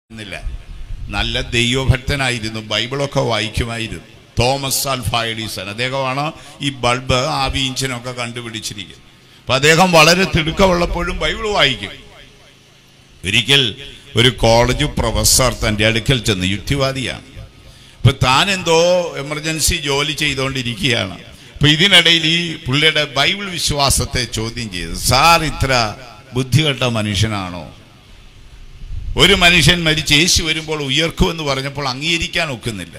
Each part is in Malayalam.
എന്നില്ല നല്ല ദൈവഭക്തനായിരുന്നു ബൈബിളൊക്കെ വായിക്കുമായിരുന്നു തോമസ് ആൽഫ എഡിസൺ അദ്ദേഹമാണ് ഈ ബൾബ് ആവി ഇഞ്ചിനൊക്കെ കണ്ടുപിടിച്ചിരിക്കുന്നത് അപ്പൊ അദ്ദേഹം വളരെ തിടുക്കമുള്ളപ്പോഴും ബൈബിൾ വായിക്കും ഒരിക്കൽ ഒരു കോളേജ് പ്രൊഫസർ തന്റെ അടുക്കൽ ചെന്ന് യുക്തിവാദിയാണ് അപ്പൊ താൻ എന്തോ എമർജൻസി ജോലി ചെയ്തുകൊണ്ടിരിക്കുകയാണ് അപ്പൊ ഇതിനിടയിൽ ഈ പുള്ളിയുടെ ബൈബിൾ വിശ്വാസത്തെ ചോദ്യം ചെയ്തു സാർ ഇത്ര ബുദ്ധികെട്ട മനുഷ്യനാണോ ഒരു മനുഷ്യൻ മരിച്ച് യേശു വരുമ്പോൾ ഉയർക്കുമെന്ന് പറഞ്ഞപ്പോൾ അംഗീകരിക്കാൻ ഒക്കുന്നില്ല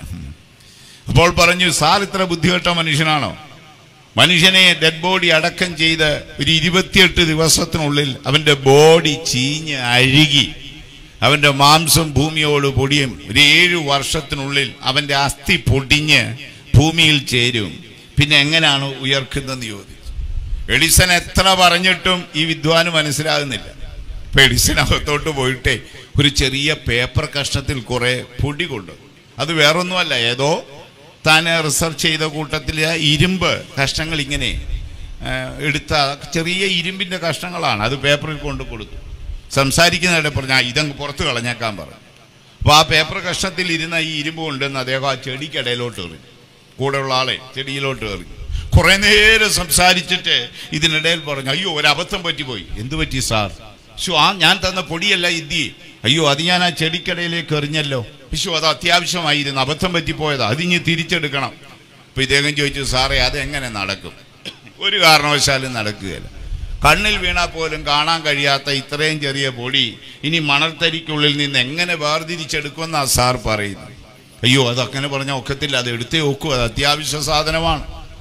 അപ്പോൾ പറഞ്ഞു സാർ ഇത്ര ബുദ്ധികെട്ട മനുഷ്യനാണോ മനുഷ്യനെ ഡെഡ് ബോഡി അടക്കം ചെയ്ത് ഒരു ഇരുപത്തിയെട്ട് ദിവസത്തിനുള്ളിൽ അവന്റെ ബോഡി ചീഞ്ഞ് അഴുകി അവന്റെ മാംസം ഭൂമിയോട് പൊടിയും ഒരു ഏഴു വർഷത്തിനുള്ളിൽ അവന്റെ അസ്ഥി പൊടിഞ്ഞ് ഭൂമിയിൽ ചേരും പിന്നെ എങ്ങനെയാണ് ഉയർക്കുന്നതെന്ന് ചോദിച്ചു എഡിസൺ എത്ര പറഞ്ഞിട്ടും ഈ വിദ്വാന് മനസ്സിലാകുന്നില്ല ഇപ്പൊ എഡിസൺ അകത്തോട്ട് പോയിട്ടേ ഒരു ചെറിയ പേപ്പർ കഷ്ണത്തിൽ കുറെ പൊടി കൊണ്ടു അത് വേറൊന്നുമല്ല ഏതോ താൻ റിസർച്ച് ചെയ്ത കൂട്ടത്തിൽ ഇരുമ്പ് കഷ്ണങ്ങൾ ഇങ്ങനെ ആ, എടുത്ത ചെറിയ ഇരുമ്പിന്റെ കഷ്ണങ്ങളാണ് അത് പേപ്പറിൽ കൊണ്ട് കൊടുത്തു സംസാരിക്കുന്നതിടെ പറഞ്ഞു "ആ, ഇതങ്ങ് പുറത്ത് കളഞ്ഞേക്കാൻ പറഞ്ഞു അപ്പൊ ആ പേപ്പർ കഷ്ണത്തിൽ ഇരുന്ന ഈ ഇരുമ്പ് കൊണ്ടുവന്ന് അദ്ദേഹം ആ ചെടിക്കിടയിലോട്ട് എറിഞ്ഞു കൂടെയുള്ള ആളെ ചെടിയിലോട്ട് എറിഞ്ഞു കുറെ നേരം സംസാരിച്ചിട്ട് ഇതിനിടയിൽ പറഞ്ഞു അയ്യോ ഒരു അബദ്ധം പറ്റിപ്പോയി എന്തു പറ്റി സാർ ശോ ആ ഞാൻ തന്ന പൊടിയല്ല ഇദ്ദി അയ്യോ അത് ഞാൻ ആ ചെടിക്കടയിലേക്ക് എറിഞ്ഞല്ലോ വിശു അത് അത്യാവശ്യമായിരുന്നു അബദ്ധം പറ്റിപ്പോയതാ അതിഞ്ഞ് തിരിച്ചെടുക്കണം അപ്പൊ ഇദ്ദേഹം ചോദിച്ചു സാറേ അത് എങ്ങനെ നടക്കും ഒരു കാരണവശാലും നടക്കുകയില്ല കണ്ണിൽ വീണാൽ പോലും കാണാൻ കഴിയാത്ത ഇത്രയും ചെറിയ പൊടി ഇനി മണൽത്തരിക്കുള്ളിൽ നിന്ന് എങ്ങനെ വേർതിരിച്ചെടുക്കുമെന്നാ സാർ പറയുന്നത് അയ്യോ അതങ്ങനെ പറഞ്ഞാൽ ഒക്കത്തില്ല അത് എടുത്തേ ഒക്കൂ അത് അത്യാവശ്യ സാധനമാണ്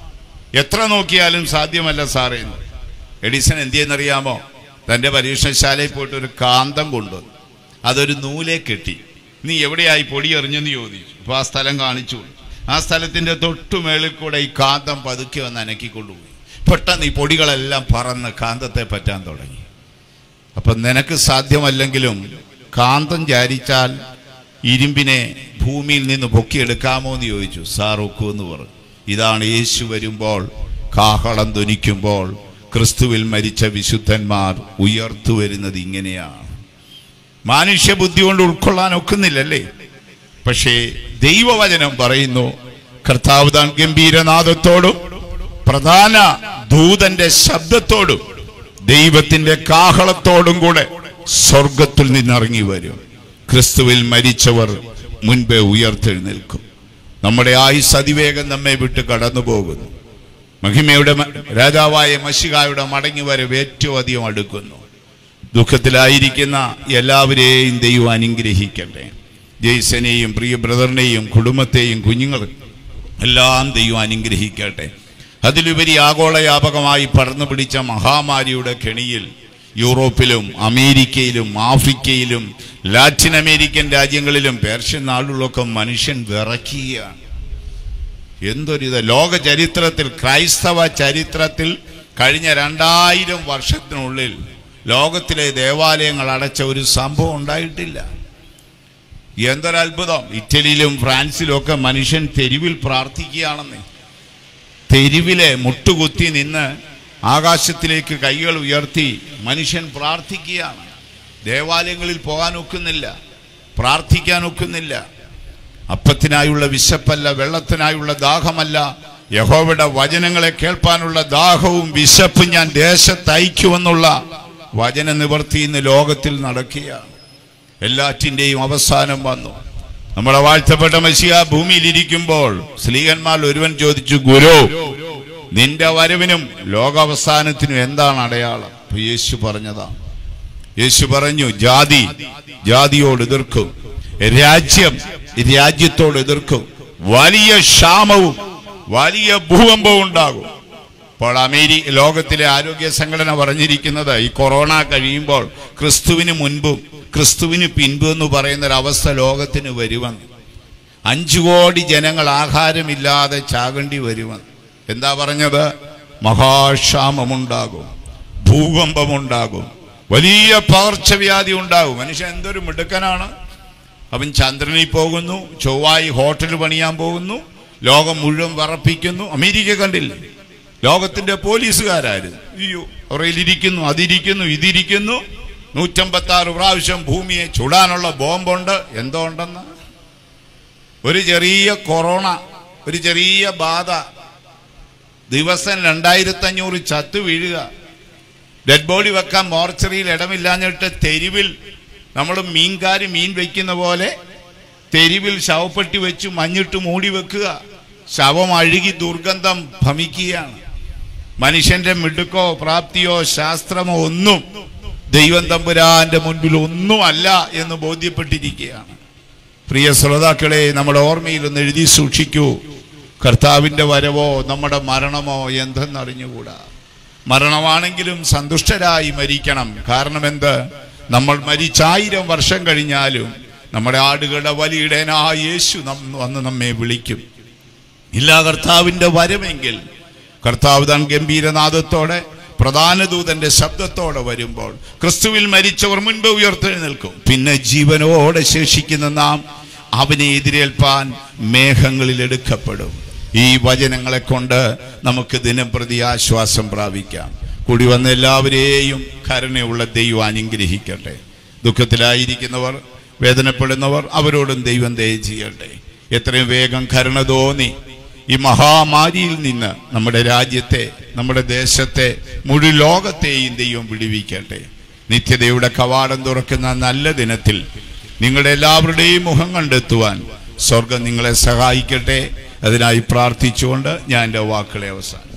എത്ര നോക്കിയാലും സാധ്യമല്ല സാറേ എന്ന് എഡിസൺ എന്ത് ചെയ്യുന്നറിയാമോ തന്റെ പരീക്ഷണശാലയിൽ പോയിട്ട് ഒരു കാന്തം കൊണ്ടുവന്നു അതൊരു നൂലെ കെട്ടി നീ എവിടെയായി പൊടി എറിഞ്ഞെന്ന് ചോദിച്ചു അപ്പൊ ആ സ്ഥലം കാണിച്ചു ആ സ്ഥലത്തിന്റെ തൊട്ടു മേളിൽ കൂടെ ഈ കാന്തം പതുക്കെ വന്ന് അനക്കിക്കൊണ്ടുപോയി പെട്ടെന്ന് ഈ പൊടികളെല്ലാം പറന്ന് കാന്തത്തെ പറ്റാൻ തുടങ്ങി അപ്പൊ നിനക്ക് സാധ്യമല്ലെങ്കിലും കാന്തം ചാരിച്ചാൽ ഇരുമ്പിനെ ഭൂമിയിൽ നിന്ന് പൊക്കിയെടുക്കാമോ എന്ന് ചോദിച്ചു സാർ ഒക്കുമെന്ന് പറഞ്ഞു ഇതാണ് യേശു വരുമ്പോൾ കാഹളം ധ്വനിക്കുമ്പോൾ ക്രിസ്തുവിൽ മരിച്ച വിശുദ്ധന്മാർ ഉയർത്തു വരുന്നത് ഇങ്ങനെയാണ് മാനുഷ്യ ബുദ്ധി കൊണ്ട് ഉൾക്കൊള്ളാൻ ഒക്കുന്നില്ലല്ലേ പക്ഷേ ദൈവവചനം പറയുന്നു കർത്താവ് താൻ ഗംഭീരനാദത്തോടും പ്രധാന ദൂതന്റെ ശബ്ദത്തോടും ദൈവത്തിന്റെ കാഹളത്തോടും കൂടെ സ്വർഗത്തിൽ നിന്നിറങ്ങി വരും ക്രിസ്തുവിൽ മരിച്ചവർ മുൻപേ ഉയർത്തെഴുന്നേൽക്കും നമ്മുടെ ആയുസ് അതിവേഗം നമ്മെ വിട്ട് കടന്നു പോകുന്നു മഹിമയുടെ മ- രാജാവായ മഷികായുടെ മടങ്ങി വരവ് ഏറ്റവും അധികം അടുക്കുന്നു ദുഃഖത്തിലായിരിക്കുന്ന എല്ലാവരെയും ദൈവം അനുഗ്രഹിക്കട്ടെ ജയ്സനെയും പ്രിയ ബ്രദറിനെയും കുടുംബത്തെയും കുഞ്ഞുങ്ങളും എല്ലാം ദൈവം അനുഗ്രഹിക്കട്ടെ അതിലുപരി ആഗോളവ്യാപകമായി പടർന്നു പിടിച്ച മഹാമാരിയുടെ കെണിയിൽ യൂറോപ്പിലും അമേരിക്കയിലും ആഫ്രിക്കയിലും ലാറ്റിൻ അമേരിക്കൻ രാജ്യങ്ങളിലും പേർഷ്യൻ നാടുകളിലൊക്കെ മനുഷ്യൻ വിറയ്ക്കുകയാണ് എന്തൊരിത് ലോക ചരിത്രത്തിൽ ക്രൈസ്തവ ചരിത്രത്തിൽ കഴിഞ്ഞ രണ്ടായിരം വർഷത്തിനുള്ളിൽ ലോകത്തിലെ ദേവാലയങ്ങൾ അടച്ച ഒരു സംഭവം ഉണ്ടായിട്ടില്ല എന്തൊരത്ഭുതം ഇറ്റലിയിലും ഫ്രാൻസിലും ഒക്കെ മനുഷ്യൻ തെരുവിൽ പ്രാർത്ഥിക്കുകയാണെന്ന് തെരുവിലെ മുട്ടുകുത്തി നിന്ന് ആകാശത്തിലേക്ക് കൈകൾ ഉയർത്തി മനുഷ്യൻ പ്രാർത്ഥിക്കുകയാണ് ദേവാലയങ്ങളിൽ പോകാൻ ഒക്കുന്നില്ല പ്രാർത്ഥിക്കാൻ ഒക്കുന്നില്ല അപ്പത്തിനായുള്ള വിശപ്പല്ല വെള്ളത്തിനായുള്ള ദാഹമല്ല യഹോവയുടെ വചനങ്ങളെ കേൾപ്പാനുള്ള ദാഹവും വിശപ്പും ഞാൻ ദേശത്തയക്കുമെന്നുള്ള വചന നിവർത്തി ഇന്ന് ലോകത്തിൽ നടക്കുകയാണ് എല്ലാറ്റിൻ്റെയും അവസാനം വന്നു നമ്മളെ വാഴ്ത്തപ്പെട്ട മസിയ ഭൂമിയിലിരിക്കുമ്പോൾ സ്ത്രീകന്മാർ ഒരുവൻ ചോദിച്ചു ഗുരു നിന്റെ വരവിനും ലോകാവസാനത്തിനും എന്താണ് അടയാളം അപ്പൊ യേശു പറഞ്ഞതാണ് യേശു പറഞ്ഞു ജാതി ജാതിയോട് എതിർക്കും രാജ്യം രാജ്യത്തോട് എതിർക്കും വലിയ ക്ഷാമവും വലിയ ഭൂകമ്പവും ഉണ്ടാകും ഇപ്പോൾ അമേരിക്ക ലോകത്തിലെ ആരോഗ്യ സംഘടന പറഞ്ഞിരിക്കുന്നത് ഈ കൊറോണ കഴിയുമ്പോൾ ക്രിസ്തുവിന് മുൻപും ക്രിസ്തുവിന് പിൻപും എന്ന് പറയുന്ന ഒരു അവസ്ഥ ലോകത്തിന് വരുമെന്ന് അഞ്ചു കോടി ജനങ്ങൾ ആഹാരമില്ലാതെ ചാകേണ്ടി വരുമെന്ന് എന്താ പറഞ്ഞത് മഹാക്ഷാമമുണ്ടാകും ഭൂകമ്പമുണ്ടാകും വലിയ പകർച്ചവ്യാധി ഉണ്ടാകും മനുഷ്യൻ എന്തൊരു മിടുക്കനാണ് അവൻ ചന്ദ്രനിൽ പോകുന്നു ചൊവ്വായി ഹോട്ടൽ പണിയാൻ പോകുന്നു ലോകം മുഴുവൻ വിറപ്പിക്കുന്നു അമേരിക്ക കണ്ടില്ലേ ലോകത്തിന്റെ പോലീസുകാരായിരുന്നു അയ്യോ അവരിലിരിക്കുന്നു അതിരിക്കുന്നു ഇതിരിക്കുന്നു നൂറ്റമ്പത്തി ആറ് പ്രാവശ്യം ഭൂമിയെ ചുടാനുള്ള ബോംബുണ്ട് എന്തോ ഉണ്ടെന്ന് ഒരു ചെറിയ കൊറോണ ഒരു ചെറിയ ബാധ ദിവസം രണ്ടായിരത്തി അഞ്ഞൂറ് ചത്തു വീഴുക ഡെഡ് ബോഡി വെക്കാൻ മോർച്ചറിയിൽ ഇടമില്ലാഞ്ഞിട്ട് തെരുവിൽ നമ്മൾ മീൻകാർ മീൻ വെക്കുന്ന പോലെ തെരുവിൽ ശവപ്പെട്ടി വെച്ച് മഞ്ഞിട്ട് മൂടി വെക്കുക ശവം അഴുകി ദുർഗന്ധം ഭമിക്കുകയാണ് മനുഷ്യന്റെ മിടുക്കോ പ്രാപ്തിയോ ശാസ്ത്രമോ ഒന്നും ദൈവം തമ്പുരാന്റെ മുൻപിൽ ഒന്നുമല്ല എന്ന് ബോധ്യപ്പെട്ടിരിക്കുകയാണ് പ്രിയ ശ്രോതാക്കളെ നമ്മുടെ ഓർമ്മയിൽ ഒന്ന് എഴുതി സൂക്ഷിക്കൂ കർത്താവിന്റെ വരവോ നമ്മുടെ മരണമോ എന്തെന്നറിഞ്ഞുകൂടാ മരണമാണെങ്കിലും സന്തുഷ്ടരായി മരിക്കണം കാരണം എന്ത് നമ്മൾ മരിച്ചായിരം വർഷം കഴിഞ്ഞാലും നമ്മുടെ ആടുകളുടെ വലിയിടനായ യേശു നം- വന്ന് നമ്മെ വിളിക്കും ഇല്ല കർത്താവിന്റെ വരമെങ്കിൽ കർത്താവ് താൻ ഗംഭീരനാദത്തോടെ പ്രധാന ദൂതന്റെ ശബ്ദത്തോടെ വരുമ്പോൾ ക്രിസ്തുവിൽ മരിച്ചവർ മുൻപ് ഉയർത്തെഴുന്നേൽക്കും പിന്നെ ജീവനോടെ ശേഷിക്കുന്ന നാം അവനെ എതിരേൽപ്പാൻ മേഘങ്ങളിൽ എടുക്കപ്പെടും ഈ വചനങ്ങളെ കൊണ്ട് നമുക്ക് ദിനം പ്രതി ആശ്വാസം പ്രാപിക്കാം കൂടി വന്ന എല്ലാവരെയും കരുണയുള്ള ദൈവം അനുഗ്രഹിക്കട്ടെ ദുഃഖത്തിലായിരിക്കുന്നവർ വേദനപ്പെടുന്നവർ അവരോടും ദൈവം ദയ ചെയ്യട്ടെ എത്രയും വേഗം കരുണ തോന്നി ഈ മഹാമാരിയിൽ നിന്ന് നമ്മുടെ രാജ്യത്തെ നമ്മുടെ ദേശത്തെ മുഴു ലോകത്തെയും ദൈവം വിടുവിക്കട്ടെ നിത്യതയുടെ കവാടം തുറക്കുന്ന നല്ല ദിനത്തിൽ നിങ്ങളുടെ എല്ലാവരുടെയും മുഖം കണ്ടെത്തുവാൻ സ്വർഗം നിങ്ങളെ സഹായിക്കട്ടെ അതിനായി പ്രാർത്ഥിച്ചുകൊണ്ട് ഞാൻ എൻ്റെ വാക്കുകളെ അവസാനം